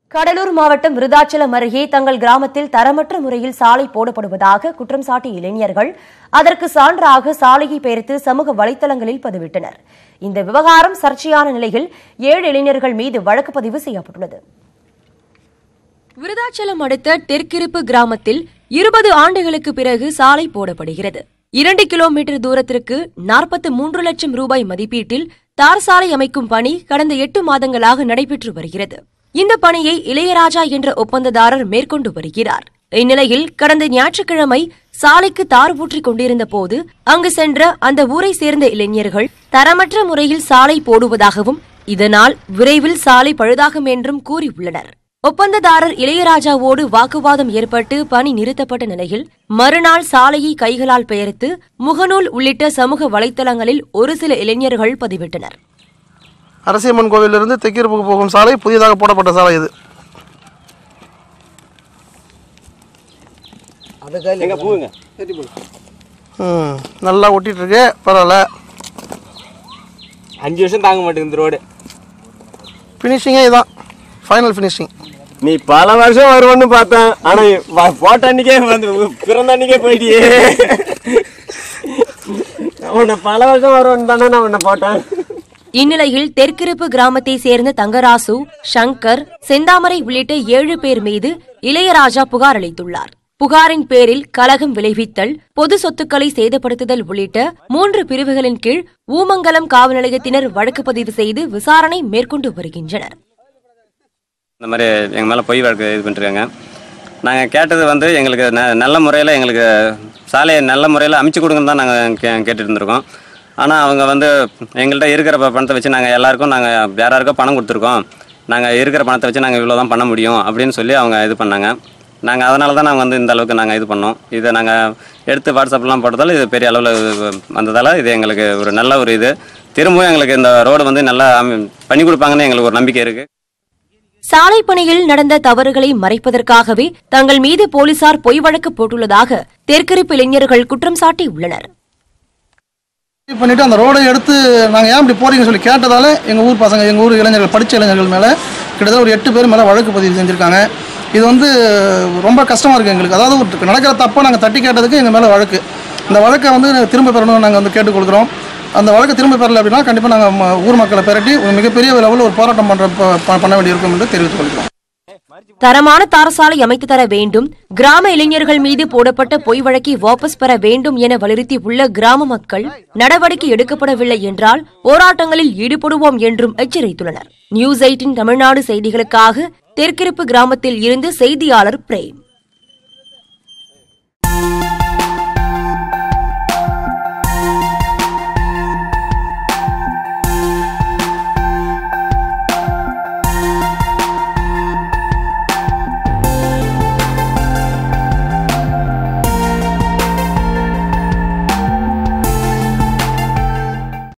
கடலூர் மாவட்டம் விருதாச்சலம் அருகே தங்கள் கிராமத்தில் தரமற்ற முறையில் சாலை போடப்படுவதாக குற்றம் சாட்டிய இளைஞர்கள் அதற்கு சான்றாக சாலையை பெயர்த்து சமூக வலைதளங்களில் பதிவிட்டனர் இந்த விவகாரம் சர்ச்சையான நிலையில் ஏழு இளைஞர்கள் மீது வழக்கு பதிவு செய்யப்பட்டுள்ளது விருதாச்சலம் அடுத்த தெற்கிருப்பு கிராமத்தில் இருபது ஆண்டுகளுக்கு பிறகு சாலை போடப்படுகிறது இரண்டு கிலோமீட்டர் தூரத்திற்கு நாற்பத்து மூன்று லட்சம் ரூபாய் மதிப்பீட்டில் தார் சாலை அமைக்கும் பணி கடந்த எட்டு மாதங்களாக நடைபெற்று வருகிறது இந்த பணியை இளையராஜா என்ற ஒப்பந்ததாரர் மேற்கொண்டு வருகிறார் இந்நிலையில் கடந்த ஞாயிற்றுக்கிழமை சாலைக்கு தார் ஊற்றிக் கொண்டிருந்த போது அங்கு சென்ற அந்த ஊரை சேர்ந்த இளைஞர்கள் தரமற்ற முறையில் சாலை போடுவதாகவும் இதனால் விரைவில் சாலை பழுதாகும் என்றும் கூறியுள்ளனர் ஒப்பந்ததாரர் இளையராஜாவோடு வாக்குவாதம் ஏற்பட்டு பணி நிறுத்தப்பட்ட நிலையில் மறுநாள் சாலையை கைகளால் பெயர்த்து முகநூல் உள்ளிட்ட சமூக வலைத்தளங்களில் ஒரு சில இளைஞர்கள் பதிவிட்டனர் அரசியம்மன் கோவிலிருந்து தெற்கிருப்புக்கு போகும் சாலை புதியதாக போடப்பட்ட சாலை இது எங்க பூவுங்க ம், நல்லா ஒட்டிட்டு இருக்கு பரவாயில்ல அஞ்சு வருஷம் தாங்க மாட்டேங்குது இந்த ரோடு ஃபினிஷிங்கே இதுதான் ஃபைனல் ஃபினிஷிங் நீ பல வருஷம் வருவன்னு பார்த்தேன் ஆனா வ- போட்ட அன்னைக்கே வந்து பிறந்த அன்னைக்கே போயிட்டியே உன்னை பல வருஷம் வருவன்னு தானே நான் உன்னை போட்டேன் இந்நிலையில் தெற்கிருப்பு கிராமத்தை சேர்ந்த தங்கராசு சங்கர் செந்தாமரை உள்ளிட்ட ஏழு பேர் மீது இளையராஜா புகார் அளித்துள்ளார் புகாரின் பேரில் கலகம் விளைவித்தல் பொது சொத்துக்களை சேதப்படுத்துதல் உள்ளிட்ட மூன்று பிரிவுகளின் கீழ் ஊமங்கலம் காவல் நிலையத்தினர் வழக்கு பதிவு செய்து விசாரணை மேற்கொண்டு வருகின்றனர் இந்த மாதிரி எங்கள் மேலே பொய் வழக்கு இது பண்ணிருக்காங்க நாங்கள் கேட்டது வந்து எங்களுக்கு ந நல்ல முறையில் எங்களுக்கு சாலையை நல்ல முறையில் அமைச்சு கொடுங்கன்னு தான் நாங்கள் கே கேட்டுட்டு இருந்திருக்கோம் ஆனால் அவங்க வந்து எங்கள்கிட்ட இருக்கிற ப- பணத்தை வச்சு நாங்கள் எல்லாருக்கும் நாங்கள் வேற யாருக்கோ பணம் கொடுத்துருக்கோம் நாங்கள் இருக்கிற பணத்தை வச்சு நாங்கள் இவ்வளோ தான் பண்ண முடியும் அப்படின்னு சொல்லி அவங்க இது பண்ணாங்க நாங்கள் அதனால தான் நாங்கள் வந்து இந்த அளவுக்கு நாங்கள் இது பண்ணோம் இதை நாங்கள் எடுத்து வாட்ஸ்அப்லாம் போட்டதால் இது பெரிய அளவில் வந்ததால் இது எங்களுக்கு ஒரு நல்ல ஒரு இது திரும்பவும் எங்களுக்கு இந்த ரோடு வந்து நல்லா அமை- பண்ணி கொடுப்பாங்கன்னு எங்களுக்கு ஒரு நம்பிக்கை இருக்குது சாலை பணியில் நடந்த தவறுகளை மறைப்பதற்காகவே தங்கள் மீது போலீசார் பொய் வழக்கு போட்டுள்ளதாக தெற்கிருப்பு இளைஞர்கள் குற்றம் சாட்டியுள்ளனர் பண்ணிட்டு அந்த ரோடை எடுத்து நாங்கள் ஏன் இப்படி போறீங்கன்னு சொல்லி கேட்டதால எங்கள் ஊர் பசங்க எங்கள் ஊர் இளைஞர்கள் படித்த இளைஞர்கள் மேலே கிட்டத்தட்ட ஒரு எட்டு பேர் மேலே வழக்கு பதிவு செஞ்சுருக்காங்க இது வந்து ரொம்ப கஷ்டமாக இருக்குது எங்களுக்கு அதாவது ஒரு நடக்கிற தப்பை நாங்கள் தட்டி கேட்டதுக்கு எங்கள் மேலே வழக்கு இந்த வழக்கை வந்து திரும்ப பெறணும்னு நாங்கள் வந்து கேட்டுக்கொள்கிறோம் அந்த வழக்கு திரும்ப பெறல அப்படின்னா கண்டிப்பாக நாங்கள் ஊர் மக்களை பெரட்டி ஒரு மிகப்பெரிய லெவலில் ஒரு போராட்டம் பண்ணுற பண்ண வேண்டியிருக்கும் என்று தெரிவித்துக் கொள்கிறோம் தரமான தார் சாலை அமைத்து தர வேண்டும் கிராம இளைஞர்கள் மீது போடப்பட்ட பொய் வழக்கை வாபஸ் பெற வேண்டும் என வலியுறுத்தி உள்ள கிராம மக்கள் நடவடிக்கை எடுக்கப்படவில்லை என்றால் போராட்டங்களில் ஈடுபடுவோம் என்றும் எச்சரித்துள்ளனர் நியூஸ் எயிட்டின் தமிழ்நாடு செய்திகளுக்காக தெற்கிருப்பு கிராமத்தில் இருந்து செய்தியாளர் பிரேம்